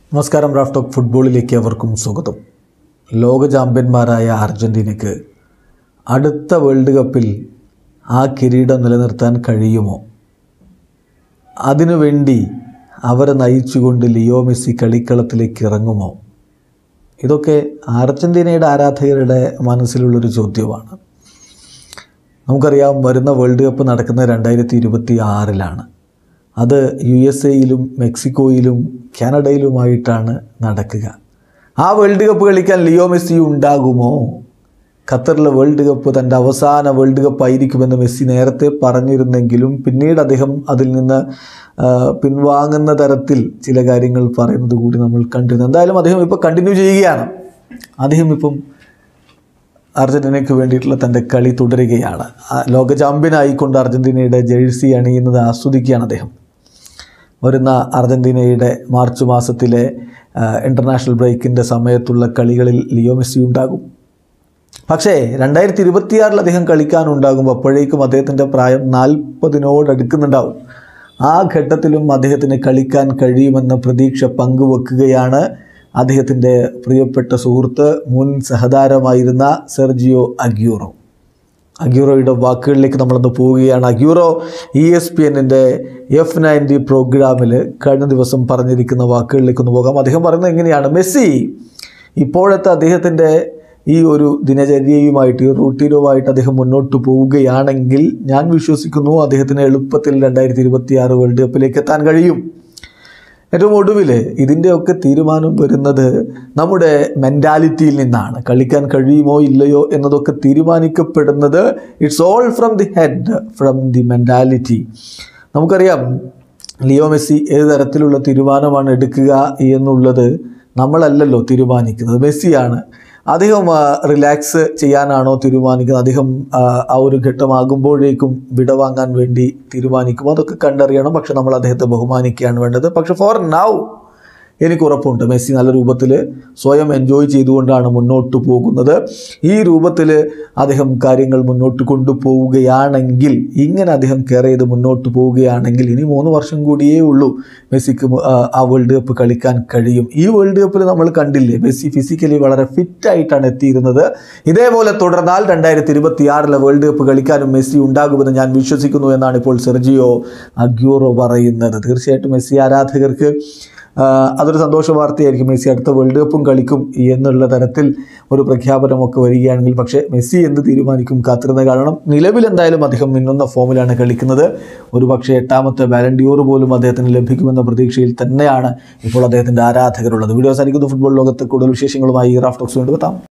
നമസ്കാരം Raf talk ഫുട്ബോളിലേക്ക് അവർക്കും സ്വാഗതം ലോക ചാമ്പ്യന്മാരായ അർജൻറ്റീനയ്ക്ക് അടുത്ത വേൾഡ് കപ്പിൽ ആ കിരീടം നിലനിർത്താൻ കഴിയുമോ അതിനുവേണ്ടി അവരെ നയിച്ചുകൊണ്ട് ലിയോ മെസ്സി കളിക്കളത്തിലേക്ക് ഇറങ്ങുമോ ഇതൊക്കെ അർജൻറ്റീനയുടെ ആരാധകരുടെ മനസ്സിലുള്ളൊരു ചോദ്യമാണ് നമുക്കറിയാം വരുന്ന വേൾഡ് കപ്പ് നടക്കുന്നത് രണ്ടായിരത്തി ഇരുപത്തി ആറിലാണ് അത് യു എസ് എയിലും മെക്സിക്കോയിലും കാനഡയിലുമായിട്ടാണ് നടക്കുക ആ വേൾഡ് കപ്പ് കളിക്കാൻ ലിയോ മെസ്സി ഉണ്ടാകുമോ ഖത്തറിലെ വേൾഡ് കപ്പ് തൻ്റെ അവസാന വേൾഡ് കപ്പ് ആയിരിക്കുമെന്ന് മെസ്സി നേരത്തെ പറഞ്ഞിരുന്നെങ്കിലും പിന്നീട് അദ്ദേഹം അതിൽ നിന്ന് ആ, പിൻവാങ്ങുന്ന തരത്തിൽ ചില കാര്യങ്ങൾ പറയുന്നത് കൂടി നമ്മൾ കണ്ടിരുന്നു എന്തായാലും അദ്ദേഹം ഇപ്പോൾ കണ്ടിന്യൂ ചെയ്യുകയാണ് അദ്ദേഹം ഇപ്പം അർജൻറ്റീനയ്ക്ക് വേണ്ടിയിട്ടുള്ള തൻ്റെ കളി തുടരുകയാണ് ആ ലോക ചാമ്പ്യൻ ആയിക്കൊണ്ട് അർജൻറ്റീനയുടെ ജേഴ്സി അണിയുന്നത് ആസ്വദിക്കുകയാണ് അദ്ദേഹം വരുന്ന അർജൻറ്റീനയുടെ മാർച്ച് മാസത്തിലെ ഇൻ്റർനാഷണൽ ബ്രേക്കിൻ്റെ സമയത്തുള്ള കളികളിൽ ലിയോ മെസ്സി ഉണ്ടാകും പക്ഷേ രണ്ടായിരത്തി ഇരുപത്തിയാറിൽ അദ്ദേഹം കളിക്കാനുണ്ടാകുമ്പോൾ അപ്പോഴേക്കും അദ്ദേഹത്തിൻ്റെ പ്രായം നാൽപ്പതിനോടടുക്കുന്നുണ്ടാവും ആ ഘട്ടത്തിലും അദ്ദേഹത്തിന് കളിക്കാൻ കഴിയുമെന്ന പ്രതീക്ഷ പങ്കുവെക്കുകയാണ് അദ്ദേഹത്തിൻ്റെ പ്രിയപ്പെട്ട സുഹൃത്ത് മുൻ സഹതാരമായിരുന്ന സെർജിയോ അഗ്യൂറോ അഗ്യൂറോയുടെ വാക്കുകളിലേക്ക് നമ്മളൊന്ന് പോവുകയാണ് അഗ്യൂറോ ഇ എസ് പി എന്നിൻ്റെ എഫ് നയൻറ്റി പ്രോഗ്രാമിൽ കഴിഞ്ഞ ദിവസം പറഞ്ഞിരിക്കുന്ന വാക്കുകളിലേക്ക് ഒന്ന് പോകാം അദ്ദേഹം പറയുന്നത് എങ്ങനെയാണ് മെസ്സി ഇപ്പോഴത്തെ അദ്ദേഹത്തിൻ്റെ ഈ ഒരു ദിനചര്യയുമായിട്ട് ഈ റൂട്ടീനുമായിട്ട് അദ്ദേഹം മുന്നോട്ട് പോവുകയാണെങ്കിൽ ഞാൻ വിശ്വസിക്കുന്നു അദ്ദേഹത്തിന് എളുപ്പത്തിൽ രണ്ടായിരത്തി ഇരുപത്തി ആറ് വേൾഡ് കപ്പിലേക്ക് എത്താൻ കഴിയും ഏറ്റവും ഒടുവിൽ ഇതിൻ്റെയൊക്കെ തീരുമാനം വരുന്നത് നമ്മുടെ മെൻറ്റാലിറ്റിയിൽ നിന്നാണ് കളിക്കാൻ കഴിയുമോ ഇല്ലയോ എന്നതൊക്കെ തീരുമാനിക്കപ്പെടുന്നത് it's all from the head from the mentality നമുക്കറിയാം ലിയോ മെസ്സി ഏത് തരത്തിലുള്ള തീരുമാനമാണ് എടുക്കുക എന്നുള്ളത് നമ്മളല്ലല്ലോ തീരുമാനിക്കുന്നത് മെസ്സിയാണ് അദ്ദേഹം റിലാക്സ് ചെയ്യാനാണോ തീരുമാനിക്കുന്നത് അദ്ദേഹം ആ, ആ ഒരു ഘട്ടമാകുമ്പോഴേക്കും വിടവാങ്ങാൻ വേണ്ടി തീരുമാനിക്കും അതൊക്കെ കണ്ടറിയണം പക്ഷെ നമ്മൾ അദ്ദേഹത്തെ ബഹുമാനിക്കുകയാണ് വേണ്ടത് പക്ഷെ ഫോർ നൗ എനിക്ക് ഉറപ്പുണ്ട് മെസ്സി നല്ല രൂപത്തിൽ സ്വയം എൻജോയ് ചെയ്തുകൊണ്ടാണ് മുന്നോട്ട് പോകുന്നത് ഈ രൂപത്തിൽ അദ്ദേഹം കാര്യങ്ങൾ മുന്നോട്ട് കൊണ്ടുപോവുകയാണെങ്കിൽ ഇങ്ങനെ അദ്ദേഹം കെയർ ചെയ്ത് മുന്നോട്ട് പോവുകയാണെങ്കിൽ ഇനി മൂന്ന് വർഷം കൂടിയേ ഉള്ളൂ മെസ്സിക്ക് മു- ആ, ആ വേൾഡ് കപ്പ് കളിക്കാൻ കഴിയും ഈ വേൾഡ് കപ്പിൽ നമ്മൾ കണ്ടില്ലേ മെസ്സി ഫിസിക്കലി വളരെ ഫിറ്റായിട്ടാണ് എത്തിയിരുന്നത് ഇതേപോലെ തുടർന്നാൽ രണ്ടായിരത്തി ഇരുപത്തി ആറിലെ വേൾഡ് കപ്പ് കളിക്കാനും മെസ്സി ഉണ്ടാകുമെന്ന് ഞാൻ വിശ്വസിക്കുന്നു എന്നാണ് ഇപ്പോൾ സെർജിയോ അഗ്യൂറോ പറയുന്നത് തീർച്ചയായിട്ടും മെസ്സി ആരാധകർക്ക് ആ, അതൊരു സന്തോഷ വാർത്തയായിരിക്കും മെസ്സി അടുത്ത വേൾഡ് കപ്പും കളിക്കും എന്നുള്ള തരത്തിൽ ഒരു പ്രഖ്യാപനമൊക്കെ വരികയാണെങ്കിൽ പക്ഷേ മെസ്സി എന്ത് തീരുമാനിക്കും കാത്തിരുന്ന് കാണണം നിലവിൽ എന്തായാലും അദ്ദേഹം മിന്നുന്ന ഫോമിലാണ് കളിക്കുന്നത് ഒരു പക്ഷേ എട്ടാമത്തെ വാലണ്ടിയോർ പോലും അദ്ദേഹത്തിന് ലഭിക്കുമെന്ന പ്രതീക്ഷയിൽ തന്നെയാണ് ഇപ്പോൾ അദ്ദേഹത്തിൻ്റെ ആരാധകരുള്ളത് വീഡിയോ സാധിക്കുന്ന ഫുട്ബോൾ ലോകത്ത് കൂടുതൽ വിശേഷങ്ങളുമായി റാഫ്റ്റോക്സ് കൊണ്ടുവെത്താം